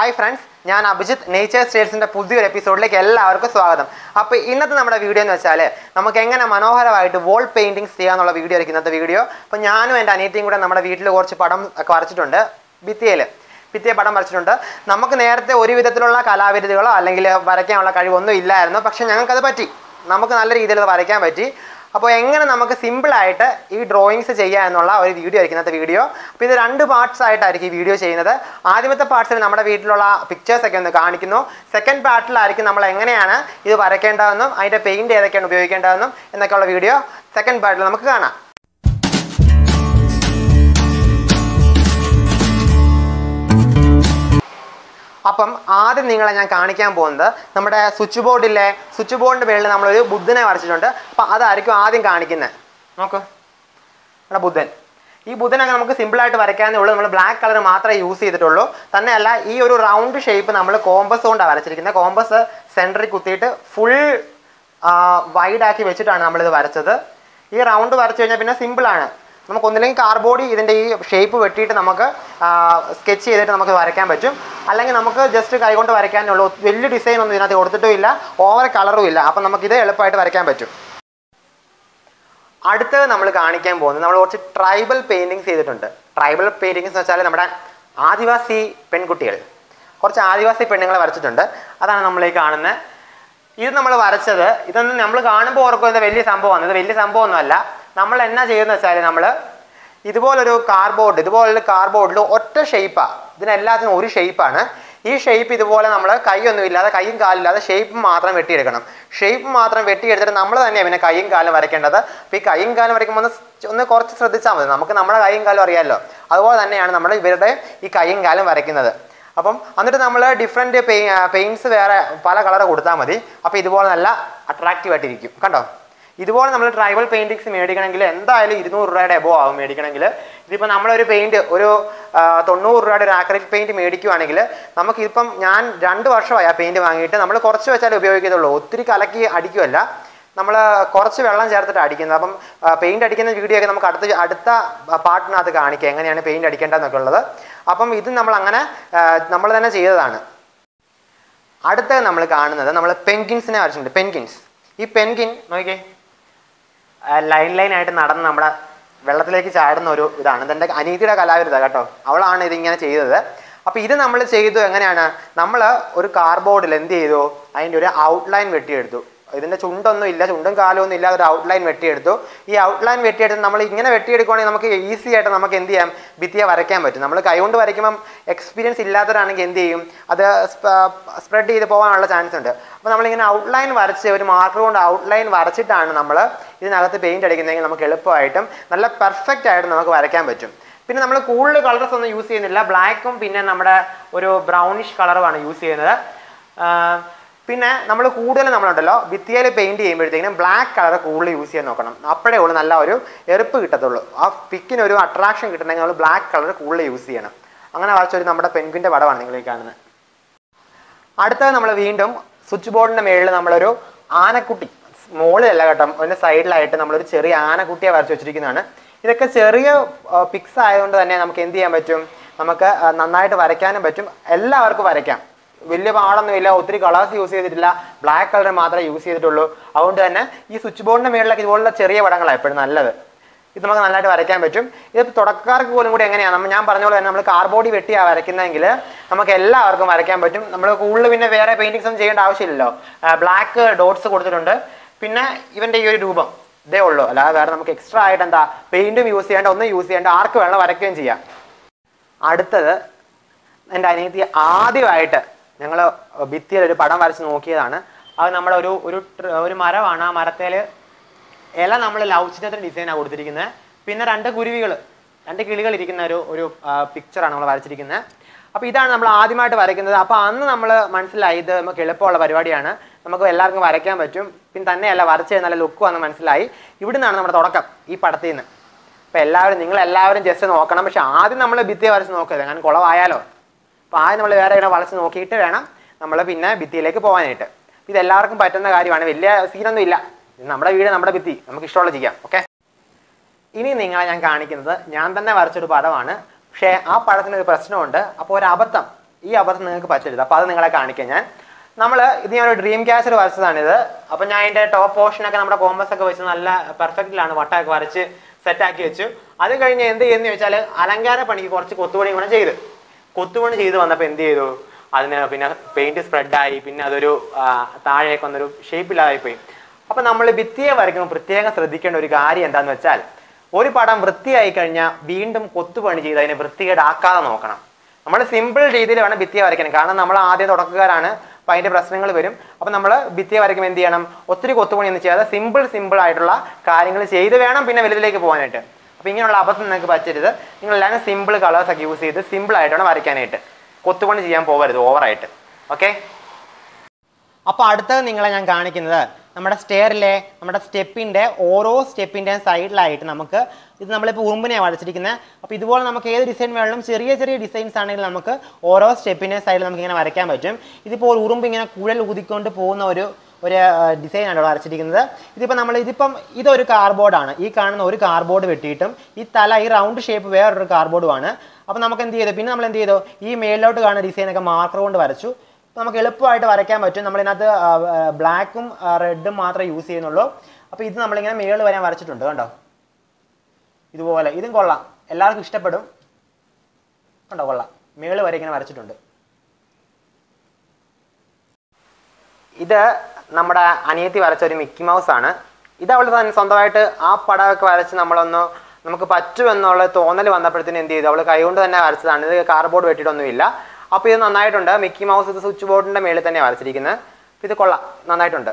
hi friends ഞാൻ Abhijith nature സ്റ്റേറ്റ്സിന്റെ പുതിയൊരു എപ്പിസോഡിലേക്ക് എല്ലാവർക്കും സ്വാഗതം അപ്പോൾ ഇന്നത്തെ നമ്മുടെ വീഡിയോ എന്ന് വെച്ചാൽ നമുക്ക് എങ്ങനെ മനോഹരമായിട്ട് വോൾ പെയിന്റിങ്സ് ചെയ്യാന്നുള്ള വീഡിയോ ആയിരിക്കും ഇന്നത്തെ വീഡിയോ അപ്പോൾ ഞാനും എൻ്റെ അനിയത്തിയും കൂടെ നമ്മുടെ വീട്ടിൽ കുറച്ച് പടം ഒക്കെ വരച്ചിട്ടുണ്ട് ഭിത്തിയിൽ ഭിത്തിയെ പടം വരച്ചിട്ടുണ്ട് നമുക്ക് നേരത്തെ ഒരു വിധത്തിലുള്ള കലാവിരുദ്ധകളോ അല്ലെങ്കിൽ വരയ്ക്കാനുള്ള കഴിവൊന്നും ഇല്ലായിരുന്നു പക്ഷെ ഞങ്ങൾക്കത് പറ്റി നമുക്ക് നല്ല രീതിയിൽ അത് വരയ്ക്കാൻ പറ്റി അപ്പോൾ എങ്ങനെ നമുക്ക് സിമ്പിളായിട്ട് ഈ ഡ്രോയിങ്സ് ചെയ്യുക എന്നുള്ള ഒരു വീഡിയോ ആയിരിക്കും ഇന്നത്തെ വീഡിയോ അപ്പോൾ ഇത് രണ്ട് പാർട്സ് ആയിട്ടായിരിക്കും ഈ വീഡിയോ ചെയ്യുന്നത് ആദ്യമത്തെ പാർട്സിൽ നമ്മുടെ വീട്ടിലുള്ള പിക്ചേഴ്സ് ഒക്കെ ഒന്ന് കാണിക്കുന്നു സെക്കൻഡ് പാർട്ടിലായിരിക്കും നമ്മൾ എങ്ങനെയാണ് ഇത് വരയ്ക്കേണ്ടതെന്നും അതിൻ്റെ പെയിൻറ് ഏതൊക്കെയാണ് ഉപയോഗിക്കേണ്ടതെന്നും എന്നൊക്കെയുള്ള വീഡിയോ സെക്കൻഡ് പാർട്ടിൽ നമുക്ക് കാണാം അപ്പം ആദ്യം നിങ്ങളെ ഞാൻ കാണിക്കാൻ പോകുന്നത് നമ്മുടെ സ്വിച്ച് ബോർഡിലെ സ്വിച്ച് ബോർഡിൻ്റെ മേളിൽ നമ്മളൊരു ബുദ്ധനെ വരച്ചിട്ടുണ്ട് അപ്പം അതായിരിക്കും ആദ്യം കാണിക്കുന്നത് നോക്ക് നമ്മുടെ ബുദ്ധൻ ഈ ബുദ്ധനൊക്കെ നമുക്ക് സിമ്പിളായിട്ട് വരയ്ക്കാനേ ഉള്ളൂ നമ്മൾ ബ്ലാക്ക് കളർ മാത്രമേ യൂസ് ചെയ്തിട്ടുള്ളൂ തന്നെയല്ല ഈ ഒരു റൗണ്ട് ഷേപ്പ് നമ്മൾ കോമ്പസ് കൊണ്ടാണ് വരച്ചിരിക്കുന്നത് കോമ്പസ് സെൻറ്ററിൽ കുത്തിയിട്ട് ഫുൾ വൈഡാക്കി വെച്ചിട്ടാണ് നമ്മളിത് വരച്ചത് ഈ റൗണ്ട് വരച്ചു കഴിഞ്ഞാൽ പിന്നെ സിമ്പിളാണ് നമുക്ക് ഒന്നില്ലെങ്കിൽ കാർബോർഡ് ഇതിൻ്റെ ഈ ഷേപ്പ് വെട്ടിയിട്ട് നമുക്ക് സ്കെച്ച് ചെയ്തിട്ട് നമുക്ക് വരയ്ക്കാൻ പറ്റും അല്ലെങ്കിൽ നമുക്ക് ജസ്റ്റ് കൈകൊണ്ട് വരയ്ക്കാനേ ഉള്ളൂ വലിയ ഡിസൈൻ ഒന്നും ഇതിനകത്ത് കൊടുത്തിട്ടും ഇല്ല ഓവർ കളറും ഇല്ല അപ്പം നമുക്കിത് എളുപ്പമായിട്ട് വരയ്ക്കാൻ പറ്റും അടുത്തത് നമ്മൾ കാണിക്കാൻ പോകുന്നത് നമ്മൾ കുറച്ച് ട്രൈബൽ പെയിൻറ്റിങ്സ് ചെയ്തിട്ടുണ്ട് ട്രൈബൽ പെയിൻറ്റിങ്സ് എന്ന് വെച്ചാൽ നമ്മുടെ ആദിവാസി പെൺകുട്ടികൾ കുറച്ച് ആദിവാസി പെണ്ണുങ്ങളെ വരച്ചിട്ടുണ്ട് അതാണ് നമ്മൾ ഈ കാണുന്നത് ഇത് നമ്മൾ വരച്ചത് ഇതൊന്നും നമ്മൾ കാണുമ്പോൾ ഓർക്കും ഇത് വലിയ സംഭവമാണ് ഇത് വലിയ സംഭവമൊന്നുമല്ല നമ്മൾ എന്നാ ചെയ്യുന്നത് വെച്ചാൽ നമ്മൾ ഇതുപോലൊരു കാർബോർഡ് ഇതുപോലൊരു കാർബോർഡിൽ ഒറ്റ ഷേപ്പാണ് ഇതിനെല്ലാത്തിനും ഒരു ഷേപ്പാണ് ഈ ഷേപ്പ് ഇതുപോലെ നമ്മൾ കൈയൊന്നും ഇല്ലാതെ കൈയും കാലില്ലാതെ ഷേപ്പ് മാത്രം വെട്ടിയെടുക്കണം ഷേപ്പ് മാത്രം വെട്ടിയെടുത്തിട്ട് നമ്മൾ തന്നെയാണ് പിന്നെ കൈയും കാലും വരയ്ക്കേണ്ടത് അപ്പോൾ ഈ കൈയും കാലും വരയ്ക്കുമ്പോൾ ഒന്ന് ഒന്ന് കുറച്ച് ശ്രദ്ധിച്ചാൽ മതി നമുക്ക് നമ്മുടെ കൈയും കാലും അറിയാമല്ലോ അതുപോലെ തന്നെയാണ് നമ്മൾ ഇവരുടെ ഈ കൈയും കാലും വരയ്ക്കുന്നത് അപ്പം എന്നിട്ട് നമ്മൾ ഡിഫറെൻറ്റ് പെയി പെയിൻറ്റ്സ് വേറെ പല കളർ കൊടുത്താൽ മതി അപ്പോൾ ഇതുപോലെ നല്ല അട്രാക്റ്റീവ് ആയിട്ടിരിക്കും കണ്ടോ ഇതുപോലെ നമ്മൾ ട്രൈബൽ പെയിൻറ്റിങ്സ് മേടിക്കണമെങ്കിൽ എന്തായാലും ഇരുന്നൂറ് രൂപയുടെ എബോ ആവും മേടിക്കണമെങ്കിൽ ഇതിപ്പോൾ നമ്മളൊരു പെയിൻറ്റ് ഒരു ആ, തൊണ്ണൂറ് രൂപയുടെ ഒരു ആക്രിലിക് പെയിൻറ്റ് മേടിക്കുവാണെങ്കിൽ നമുക്കിപ്പം ഞാൻ രണ്ട് വർഷമായി ആ പെയിൻറ്റ് വാങ്ങിയിട്ട് നമ്മൾ കുറച്ച് വെച്ചാലേ ഉപയോഗിക്കത്തുള്ളൂ ഒത്തിരി കലക്കി അടിക്കുമല്ല നമ്മൾ കുറച്ച് വെള്ളം ചേർത്തിട്ട് അടിക്കുന്നത് അപ്പം പെയിൻറ് അടിക്കുന്ന വീഡിയോ ഒക്കെ നമുക്ക് അടുത്ത അടുത്ത പാട്ടിനകത്ത് കാണിക്കുക എങ്ങനെയാണ് പെയിൻറ് അടിക്കേണ്ടതെന്നൊക്കെ ഉള്ളത് അപ്പം ഇത് നമ്മൾ അങ്ങനെ നമ്മൾ തന്നെ ചെയ്തതാണ് അടുത്തത് നമ്മൾ കാണുന്നത് നമ്മൾ പെൻകിൻസിനെ വരച്ചിട്ടുണ്ട് പെൻകിൻസ് ഈ പെൻകിൻ നോക്കിക്കേ ലൈൻ ലൈൻ ആയിട്ട് നടന്ന് നമ്മുടെ വെള്ളത്തിലേക്ക് ചാടുന്ന ഒരു ഇതാണ് ഇതെൻ്റെ അനീതിയുടെ കലാവിരുദ്ധ കേട്ടോ അവളാണ് ഇതിങ്ങനെ ചെയ്തത് അപ്പോൾ ഇത് നമ്മൾ ചെയ്തു എങ്ങനെയാണ് നമ്മൾ ഒരു കാർബോർഡിൽ എന്ത് ചെയ്തു അതിൻ്റെ ഒരു ഔട്ട്ലൈൻ വെട്ടിയെടുത്തു ഇതിൻ്റെ ചുണ്ടൊന്നും ഇല്ല ചുണ്ടും കാലും ഒന്നും ഇല്ലാതെ ഒരു ഔട്ട്ലൈൻ വെട്ടിയെടുത്തു ഈ ഔട്ട്ലൈൻ വെട്ടിയെടുത്ത് നമ്മൾ ഇങ്ങനെ വെട്ടിയെടുക്കുവാണെങ്കിൽ നമുക്ക് ഈസി ആയിട്ട് നമുക്ക് എന്ത് ചെയ്യാം ഭിത്തിയെ വരയ്ക്കാൻ പറ്റും നമ്മൾ കൈകൊണ്ട് വരയ്ക്കുമ്പം എക്സ്പീരിയൻസ് ഇല്ലാത്തവരാണെങ്കിൽ എന്ത് ചെയ്യും അത് സ്പ്രെഡ് ചെയ്ത് പോകാനുള്ള ചാൻസ് ഉണ്ട് അപ്പോൾ നമ്മളിങ്ങനെ ഔട്ട്ലൈൻ വരച്ച് ഒരു മാർക്കർ കൊണ്ട് ഔട്ട്ലൈൻ വരച്ചിട്ടാണ് നമ്മൾ ഇതിനകത്ത് പെയിൻറ് അടിക്കുന്നതെങ്കിൽ നമുക്ക് എളുപ്പമായിട്ടും നല്ല പെർഫെക്റ്റ് ആയിട്ട് നമുക്ക് വരയ്ക്കാൻ പറ്റും പിന്നെ നമ്മൾ കൂടുതൽ കളർസ് ഒന്നും യൂസ് ചെയ്യുന്നില്ല ബ്ലാക്കും പിന്നെ നമ്മുടെ ഒരു ബ്രൗണിഷ് കളറുമാണ് യൂസ് ചെയ്യുന്നത് ആ, പിന്നെ നമ്മൾ കൂടുതൽ നമ്മളുണ്ടല്ലോ ഭിത്തിയിൽ പെയിന്റ് ചെയ്യുമ്പോഴത്തേക്കും ബ്ലാക്ക് കളർ കൂടുതൽ യൂസ് ചെയ്യാൻ നോക്കണം അപ്പോഴേ ഉള്ളൂ നല്ല ഒരു എറുപ്പ് കിട്ടത്തുള്ളൂ ആ പിക്കിന് ഒരു അട്രാക്ഷൻ കിട്ടണമെങ്കിൽ നമ്മൾ ബ്ലാക്ക് കളർ കൂടുതൽ യൂസ് ചെയ്യണം അങ്ങനെ വരച്ചൊരു നമ്മുടെ പെൻഗിൻ്റെ പടമാണ് നിങ്ങൾ ഈ കാണുന്നത് അടുത്തത് നമ്മൾ വീണ്ടും സ്വിച്ച് ബോർഡിന്റെ മേളിൽ നമ്മളൊരു ആനക്കുട്ടി മുകളിലല്ല കേട്ടോ അതിന്റെ സൈഡിലായിട്ട് നമ്മളൊരു ചെറിയ ആനക്കുട്ടിയെ വരച്ച് വെച്ചിരിക്കുന്നതാണ് ഇതൊക്കെ ചെറിയ പിക്സ് ആയതുകൊണ്ട് തന്നെ നമുക്ക് എന്ത് ചെയ്യാൻ പറ്റും നമുക്ക് ആ, നന്നായിട്ട് വരയ്ക്കാനും പറ്റും എല്ലാവർക്കും വരയ്ക്കാം വലിയ പാടൊന്നുമില്ല ഒത്തിരി കളേഴ്സ് യൂസ് ചെയ്തിട്ടില്ല ബ്ലാക്ക് കളർ മാത്രമേ യൂസ് ചെയ്തിട്ടുള്ളൂ അതുകൊണ്ട് തന്നെ ഈ സ്വിച്ച് ബോർഡിന്റെ മേളിലൊക്കെ ഇതുപോലുള്ള ചെറിയ പടങ്ങളാണ് എപ്പോഴും നല്ലത് ഇത് നമുക്ക് നല്ലതായിട്ട് വരയ്ക്കാൻ പറ്റും ഇത് തുടക്കക്കാർക്ക് പോലും കൂടി എങ്ങനെയാണ് നമ്മൾ ഞാൻ പറഞ്ഞ പോലെ തന്നെ നമ്മൾ കാർബോർഡ് വെട്ടിയാണ് വരയ്ക്കുന്നതെങ്കിൽ നമുക്ക് എല്ലാവർക്കും വരയ്ക്കാൻ പറ്റും നമ്മൾ കൂടുതൽ പിന്നെ വേറെ പെയിന്റിങ്സ് ഒന്നും ചെയ്യേണ്ട ആവശ്യമില്ലല്ലോ ബ്ലാക്ക് ഡോട്ട്സ് കൊടുത്തിട്ടുണ്ട് പിന്നെ ഇവന്റെ ഈ ഒരു രൂപം ഇതേ ഉള്ളൂ അല്ലാതെ വേറെ നമുക്ക് എക്സ്ട്രാ ആയിട്ട് എന്താ പെയിന്റും യൂസ് ചെയ്യേണ്ട ഒന്നും യൂസ് ചെയ്യേണ്ട ആർക്ക് വേണം വരയ്ക്കുകയും ചെയ്യാം അടുത്തത് എൻ്റെ അനിയത്തി ആദ്യമായിട്ട് ഞങ്ങൾ ഭിത്തിയിൽ ഒരു പടം വരച്ച് നോക്കിയതാണ് അത് നമ്മുടെ ഒരു ഒരു ട്ര- ഒരു മരമാണ് ആ മരത്തേൽ ഇല നമ്മൾ ലവ് ചിത്രത്തിന് ഡിസൈനാണ് കൊടുത്തിരിക്കുന്നത് പിന്നെ രണ്ട് കുരുവികൾ രണ്ട് കിളികൾ ഇരിക്കുന്ന ഒരു ഒരു പിക്ചറാണ് നമ്മൾ വരച്ചിരിക്കുന്നത് അപ്പോൾ ഇതാണ് നമ്മൾ ആദ്യമായിട്ട് വരയ്ക്കുന്നത് അപ്പോൾ അന്ന് നമ്മൾ മനസ്സിലായി ഇത് നമുക്ക് എളുപ്പമുള്ള പരിപാടിയാണ് നമുക്ക് എല്ലാവർക്കും വരയ്ക്കാൻ പറ്റും പിന്നെ തന്നെയല്ല വരച്ച് നല്ല ലുക്ക് വന്ന് മനസ്സിലായി ഇവിടുന്നാണ് നമ്മുടെ തുടക്കം ഈ പടത്തിൽ നിന്ന് അപ്പോൾ എല്ലാവരും നിങ്ങൾ എല്ലാവരും ജസ്റ്റ് നോക്കണം പക്ഷെ ആദ്യം നമ്മൾ ഭിത്തിയെ വരച്ച് നോക്കരുത് അങ്ങനെ കുളമായാലോ അപ്പോൾ ആദ്യം നമ്മൾ വേറെ ഇങ്ങനെ വളച്ച് നോക്കിയിട്ട് വേണം നമ്മൾ പിന്നെ ഭിത്തിയിലേക്ക് പോകാനായിട്ട് ഇത് എല്ലാവർക്കും പറ്റുന്ന കാര്യമാണ് വലിയ സീനൊന്നും ഇല്ല ഇത് നമ്മുടെ വീട് നമ്മുടെ ഭിത്തി നമുക്ക് ഇഷ്ടമുള്ള ചെയ്യാം ഓക്കെ ഇനി നിങ്ങളെ ഞാൻ കാണിക്കുന്നത് ഞാൻ തന്നെ വരച്ചൊരു പടമാണ് പക്ഷേ ആ പടത്തിന് ഒരു പ്രശ്നമുണ്ട് അപ്പോൾ ഒരു അബദ്ധം ഈ അബദ്ധം നിങ്ങൾക്ക് പറ്റരുത് അപ്പോൾ അത് നിങ്ങളെ കാണിക്കാം ഞാൻ നമ്മൾ ഇത് ഞാനൊരു ഡ്രീം ക്യാച്ചർ വരച്ചതാണിത് അപ്പം ഞാൻ അതിൻ്റെ ടോപ്പ് പോർഷനൊക്കെ നമ്മുടെ കോമ്പസ് ഒക്കെ വെച്ച് നല്ല പെർഫെക്റ്റിലാണ് വട്ടമൊക്കെ വരച്ച് സെറ്റാക്കി വെച്ചു അത് കഴിഞ്ഞ് എന്ത് ചെയ്യുന്നു ചോദിച്ചാൽ അലങ്കാര പണിക്ക് കുറച്ച് കൊത്തുപണി കൂടെ ചെയ്ത് കൊത്തുപണി ചെയ്ത് വന്നപ്പോൾ എന്ത് ചെയ്തു അതിന് പിന്നെ പെയിന്റ് സ്പ്രെഡായി പിന്നെ അതൊരു ആ, താഴേക്ക് വന്നൊരു ഷേപ്പില്ലാതായി പോയി അപ്പൊ നമ്മൾ ഭിത്തിയെ വരയ്ക്കുമ്പോൾ പ്രത്യേകം ശ്രദ്ധിക്കേണ്ട ഒരു കാര്യം എന്താന്ന് വെച്ചാൽ ഒരു പടം വൃത്തിയായി കഴിഞ്ഞാൽ വീണ്ടും കൊത്തുപണി ചെയ്ത് അതിനെ വൃത്തികേടാക്കാതെ നോക്കണം നമ്മൾ സിമ്പിൾ രീതിയിൽ വേണം ഭിത്തിയെ വരയ്ക്കണം കാരണം നമ്മൾ ആദ്യം തുടക്കക്കാരാണ് അപ്പൊ അതിന്റെ പ്രശ്നങ്ങൾ വരും അപ്പൊ നമ്മൾ ഭിത്തിയെ വരയ്ക്കുമ്പോൾ എന്ത് ചെയ്യണം ഒത്തിരി കൊത്തുപണി ഒന്നും ചെയ്യാതെ സിമ്പിൾ സിമ്പിൾ ആയിട്ടുള്ള കാര്യങ്ങൾ ചെയ്ത് വേണം പിന്നെ വലുതിലേക്ക് പോകാനായിട്ട് അപ്പൊ ഇങ്ങനെയുള്ള അബദ്ധം നിങ്ങൾക്ക് പറ്റരുത് നിങ്ങൾ എല്ലാവരും സിമ്പിൾ കളേഴ്സ് ഒക്കെ യൂസ് ചെയ്ത് സിമ്പിൾ ആയിട്ട് വേണം വരയ്ക്കാനായിട്ട് കൊത്തുപണി ചെയ്യാൻ പോകരുത് ഓവറായിട്ട് ഓക്കെ അപ്പോൾ അടുത്തത് നിങ്ങളെ ഞാൻ കാണിക്കുന്നത് നമ്മുടെ സ്റ്റെയറിലെ നമ്മുടെ സ്റ്റെപ്പിൻ്റെ ഓരോ സ്റ്റെപ്പിൻ്റെയും സൈഡിലായിട്ട് നമുക്ക് ഇത് നമ്മളിപ്പോൾ ഉറുമ്പിനെയാണ് വരച്ചിരിക്കുന്നത് അപ്പോൾ ഇതുപോലെ നമുക്ക് ഏത് ഡിസൈൻ വേണമെങ്കിലും ചെറിയ ചെറിയ ഡിസൈൻസ് ആണെങ്കിൽ നമുക്ക് ഓരോ സ്റ്റെപ്പിൻ്റെ സൈഡിൽ നമുക്ക് ഇങ്ങനെ വരയ്ക്കാൻ പറ്റും ഇതിപ്പോൾ ഒരു ഉറുമ്പ് ഇങ്ങനെ കുഴൽ ഊതിക്കൊണ്ട് പോകുന്ന ഒരു ഒരു ഡിസൈനാണ് ഇവിടെ വരച്ചിരിക്കുന്നത് ഇതിപ്പോൾ നമ്മൾ ഇതിപ്പം ഇതൊരു കാർബോർഡാണ് ഈ കാണുന്ന ഒരു കാർബോർഡ് വെട്ടിയിട്ടും ഈ തല ഈ റൗണ്ട് ഷേപ്പ് വേറൊരു കാർബോർഡുമാണ് അപ്പോൾ നമുക്ക് എന്ത് ചെയ്തു പിന്നെ നമ്മൾ എന്ത് ചെയ്തു ഈ മേലിലോട്ട് കാണുന്ന ഡിസൈനൊക്കെ മാർക്കർ കൊണ്ട് വരച്ചു അപ്പോൾ നമുക്ക് എളുപ്പമായിട്ട് വരയ്ക്കാൻ പറ്റും നമ്മൾ ഇതിനകത്ത് ബ്ലാക്കും റെഡും മാത്രമേ യൂസ് ചെയ്യുന്നുള്ളൂ അപ്പോൾ ഇത് നമ്മളിങ്ങനെ മേളിൽ വരാൻ വരച്ചിട്ടുണ്ട് കണ്ടോ ഇതുപോലെ ഇതും കൊള്ളാം എല്ലാവർക്കും ഇഷ്ടപ്പെടും കണ്ടോ കൊള്ളാം മേളിൽ വരെ ഇങ്ങനെ വരച്ചിട്ടുണ്ട് ഇത് നമ്മുടെ അനിയത്തി വരച്ച ഒരു മിക്കി മൗസ് ആണ് ഇത് അവൾ തന്നെ സ്വന്തമായിട്ട് ആ പടമൊക്കെ വരച്ച് നമ്മളൊന്ന് നമുക്ക് പറ്റുമെന്നുള്ള തോന്നൽ വന്നപ്പോഴത്തേനും എന്ത് ചെയ്തു അവൾ കൈകൊണ്ട് തന്നെ വരച്ചതാണ് ഇത് കാർഡ്ബോർഡ് വെട്ടിയിട്ടൊന്നുമില്ല അപ്പോൾ ഇത് നന്നായിട്ടുണ്ട് മിക്കി മൗസ് ഇത് സ്വിച്ച് ബോർഡിന്റെ മേളിൽ തന്നെ വരച്ചിരിക്കുന്നത് അപ്പോൾ ഇത് കൊള്ളാം നന്നായിട്ടുണ്ട്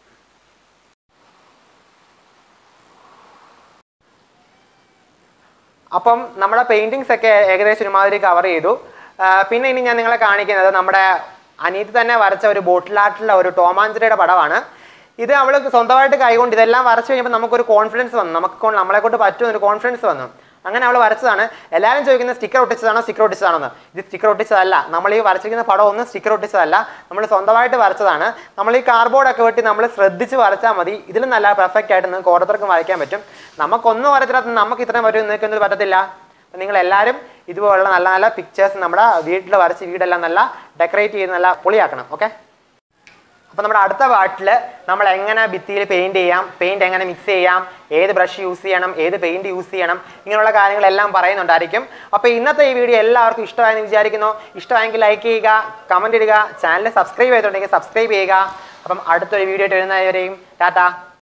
അപ്പം നമ്മുടെ പെയിന്റിങ്സ് ഒക്കെ ഏകദേശം ഒരുമാതിരി കവർ ചെയ്തു ആ, പിന്നെ ഇനി ഞാൻ നിങ്ങളെ കാണിക്കുന്നത് നമ്മുടെ അനീതി തന്നെ വരച്ച ഒരു ബോട്ടിൽ ആർട്ടിലുള്ള ഒരു ടോമാഞ്ചറിയുടെ പടമാണ് ഇത് അവൾ സ്വന്തമായിട്ട് കൈകൊണ്ട് ഇതെല്ലാം വരച്ചു കഴിഞ്ഞപ്പോൾ നമുക്കൊരു കോൺഫിഡൻസ് വന്നു നമുക്ക് കൊണ്ട് നമ്മളെ കൊണ്ട് പറ്റുമെന്നൊരു കോൺഫിഡൻസ് വന്നു അങ്ങനെ അവൾ വരച്ചതാണ് എല്ലാവരും ചോദിക്കുന്ന സ്റ്റിക്കർ ഒട്ടിച്ചതാണോ സ്റ്റിക്കർ ഒട്ടിച്ചതാണോ എന്ന് ഇത് സ്റ്റിക്കർ ഒട്ടിച്ചതല്ല നമ്മൾ ഈ വരച്ചിരിക്കുന്ന പടം ഒന്നും സ്റ്റിക്കർ ഒട്ടിച്ചതല്ല നമ്മൾ സ്വന്തമായിട്ട് വരച്ചതാണ് നമ്മൾ ഈ കാർഡ്ബോർഡ് ഒക്കെ വെട്ടി നമ്മൾ ശ്രദ്ധിച്ച് വരച്ചാൽ മതി ഇതിലും നല്ല പെർഫെക്റ്റ് ആയിട്ട് നിങ്ങൾക്ക് ഓരോരുത്തർക്കും വരയ്ക്കാൻ പറ്റും നമുക്കൊന്നും വരച്ചിടത്ത് നമുക്ക് ഇത്രയും വരും നിൽക്കുന്നത് പറ്റത്തില്ല അപ്പം നിങ്ങൾ എല്ലാവരും ഇതുപോലുള്ള നല്ല നല്ല പിക്ചേഴ്സ് നമ്മുടെ വീട്ടിൽ വരച്ച് വീടെല്ലാം നല്ല ഡെക്കറേറ്റ് ചെയ്ത് നല്ല പൊളിയാക്കണം ഓക്കെ അപ്പോൾ നമ്മുടെ അടുത്ത പാട്ടിൽ നമ്മൾ എങ്ങനെ ഭിത്തിയിൽ പെയിന്റ് ചെയ്യാം പെയിന്റ് എങ്ങനെ മിക്സ് ചെയ്യാം ഏത് ബ്രഷ് യൂസ് ചെയ്യണം ഏത് പെയിന്റ് യൂസ് ചെയ്യണം ഇങ്ങനെയുള്ള കാര്യങ്ങളെല്ലാം പറയുന്നുണ്ടായിരിക്കും അപ്പോൾ ഇന്നത്തെ ഈ വീഡിയോ എല്ലാവർക്കും ഇഷ്ടമായെന്ന് വിചാരിക്കുന്നു ഇഷ്ടമായെങ്കിൽ ലൈക്ക് ചെയ്യുക കമന്റ് ഇടുക ചാനൽ സബ്സ്ക്രൈബ് ചെയ്തിട്ടുണ്ടെങ്കിൽ സബ്സ്ക്രൈബ് ചെയ്യുക അപ്പം അടുത്തൊരു വീഡിയോ ആയിട്ട് വരുന്നവരെയും ടാറ്റ